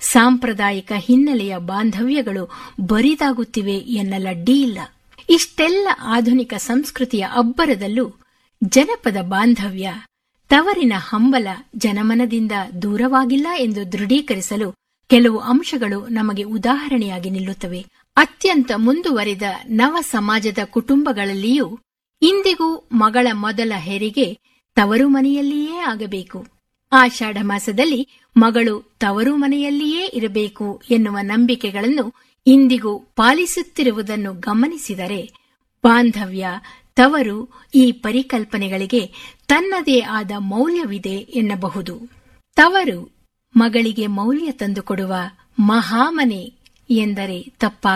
ಸಾಂಪ್ರದಾಯಿಕ ಹಿನ್ನೆಲೆಯ ಬಾಂಧವ್ಯಗಳು ಬರಿದಾಗುತ್ತಿವೆ ಎನ್ನಲಡ್ಡಿ ಇಲ್ಲ ಇಷ್ಟೆಲ್ಲ ಆಧುನಿಕ ಸಂಸ್ಕೃತಿಯ ಅಬ್ಬರದಲ್ಲೂ ಜನಪದ ಬಾಂಧವ್ಯ ತವರಿನ ಹಂಬಲ ಜನಮನದಿಂದ ದೂರವಾಗಿಲ್ಲ ಎಂದು ದೃಢೀಕರಿಸಲು ಕೆಲವು ಅಂಶಗಳು ನಮಗೆ ಉದಾಹರಣೆಯಾಗಿ ನಿಲ್ಲುತ್ತವೆ ಅತ್ಯಂತ ಮುಂದುವರಿದ ನವ ಸಮಾಜದ ಕುಟುಂಬಗಳಲ್ಲಿಯೂ ಇಂದಿಗೂ ಮಗಳ ಮೊದಲ ಹೆರಿಗೆ ತವರು ಮನೆಯಲ್ಲಿಯೇ ಆಗಬೇಕು ಆಷಾಢ ಮಾಸದಲ್ಲಿ ಮಗಳು ತವರು ಮನೆಯಲ್ಲಿಯೇ ಇರಬೇಕು ಎನ್ನುವ ನಂಬಿಕೆಗಳನ್ನು ಇಂದಿಗೂ ಪಾಲಿಸುತ್ತಿರುವುದನ್ನು ಗಮನಿಸಿದರೆ ಬಾಂಧವ್ಯ ತವರು ಈ ಪರಿಕಲ್ಪನೆಗಳಿಗೆ ತನ್ನದೇ ಆದ ಮೌಲ್ಯವಿದೆ ಎನ್ನಬಹುದು ತವರು ಮಗಳಿಗೆ ಮೌಲ್ಯ ತಂದುಕೊಡುವ ಮಹಾಮನೆ ಎಂದರೆ ತಪ್ಪ